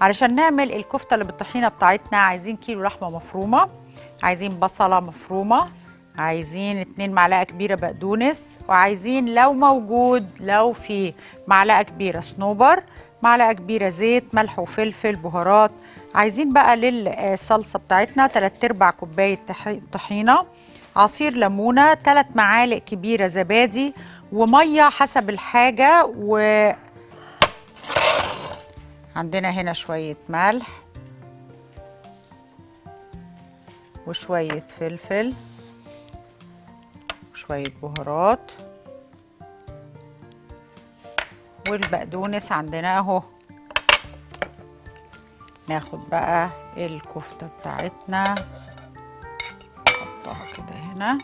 علشان نعمل الكفته اللي بالطحينه بتاعتنا عايزين كيلو لحمه مفرومه عايزين بصله مفرومه عايزين اتنين معلقه كبيره بقدونس وعايزين لو موجود لو في معلقه كبيره صنوبر معلقه كبيره زيت ملح وفلفل بهارات عايزين بقى للصلصه بتاعتنا 3 ارباع كوبايه طحي- طحينه عصير ليمونه 3 معالق كبيره زبادي وميه حسب الحاجه و عندنا هنا شويه ملح وشويه فلفل وشويه بهارات والبقدونس عندنا اهو ناخد بقى الكفتة بتاعتنا نحطها كده هنا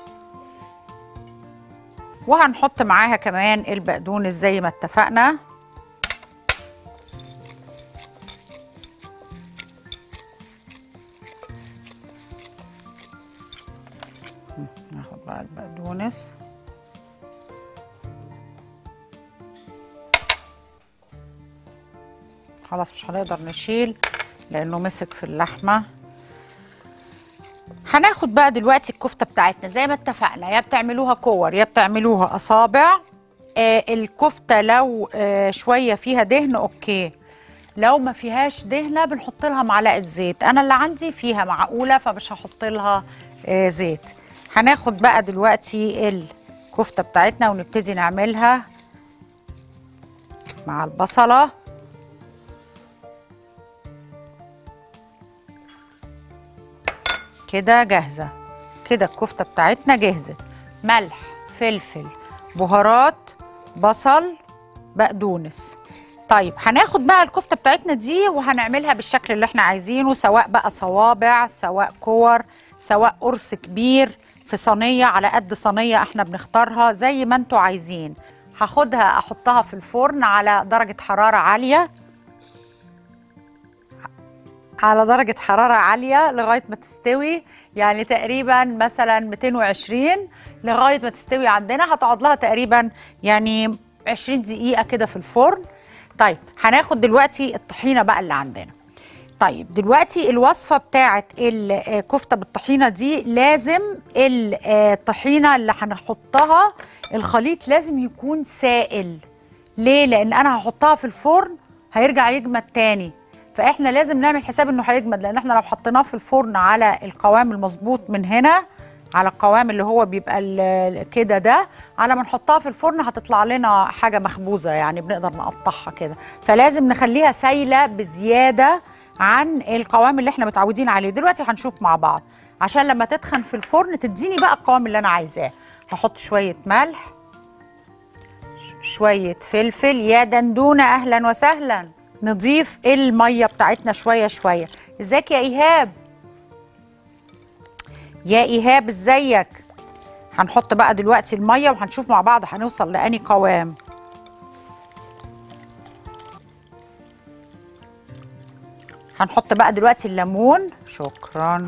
وهنحط معاها كمان البقدونس زي ما اتفقنا ناخد بقى البقدونس خلاص مش هنقدر نشيل لانه مسك في اللحمه هناخد بقى دلوقتي الكفته بتاعتنا زي ما اتفقنا يا بتعملوها كور يا بتعملوها اصابع آه الكفته لو آه شويه فيها دهن اوكي لو ما فيهاش دهنه بنحط لها معلقه زيت انا اللي عندي فيها معقوله فمش هحط لها آه زيت هناخد بقى دلوقتي الكفته بتاعتنا ونبتدي نعملها مع البصله كده جاهزة كده الكفتة بتاعتنا جهزت ملح فلفل بهارات بصل بقدونس طيب هناخد بقى الكفتة بتاعتنا دي وهنعملها بالشكل اللي احنا عايزينه سواء بقى صوابع سواء كور سواء قرص كبير في صينية على قد صينية احنا بنختارها زي ما انتوا عايزين هاخدها احطها في الفرن على درجة حرارة عالية على درجة حرارة عالية لغاية ما تستوي يعني تقريبا مثلا 220 لغاية ما تستوي عندنا هتقعد لها تقريبا يعني 20 دقيقة كده في الفرن طيب هناخد دلوقتي الطحينة بقى اللي عندنا طيب دلوقتي الوصفة بتاعت الكفتة بالطحينة دي لازم الطحينة اللي هنحطها الخليط لازم يكون سائل ليه؟ لأن أنا هحطها في الفرن هيرجع يجمد تاني فاحنا لازم نعمل حساب انه هيجمد لان احنا لو حطيناه في الفرن على القوام المظبوط من هنا على القوام اللي هو بيبقى ال- كده ده على ما نحطها في الفرن هتطلع لنا حاجه مخبوزه يعني بنقدر نقطعها كده فلازم نخليها سايله بزياده عن القوام اللي احنا متعودين عليه دلوقتي هنشوف مع بعض عشان لما تدخن في الفرن تديني بقى القوام اللي انا عايزاه هحط شويه ملح ش- شويه فلفل يا دندونه اهلا وسهلا نضيف الميه بتاعتنا شويه شويه ازيك يا ايهاب يا ايهاب ازيك هنحط بقى دلوقتي الميه وهنشوف مع بعض هنوصل لاني قوام هنحط بقى دلوقتي الليمون شكرا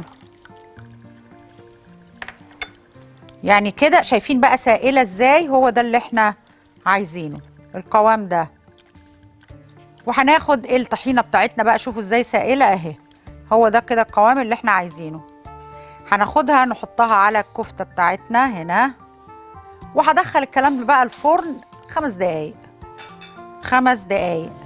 يعني كده شايفين بقى سائله ازاي هو ده اللي احنا عايزينه القوام ده وهناخد الطحينه بتاعتنا بقى شوفوا ازاي سائله اهي هو ده كده القوام اللي احنا عايزينه هناخدها نحطها على الكفته بتاعتنا هنا وهدخل الكلام ده بقى الفرن خمس دقايق خمس دقايق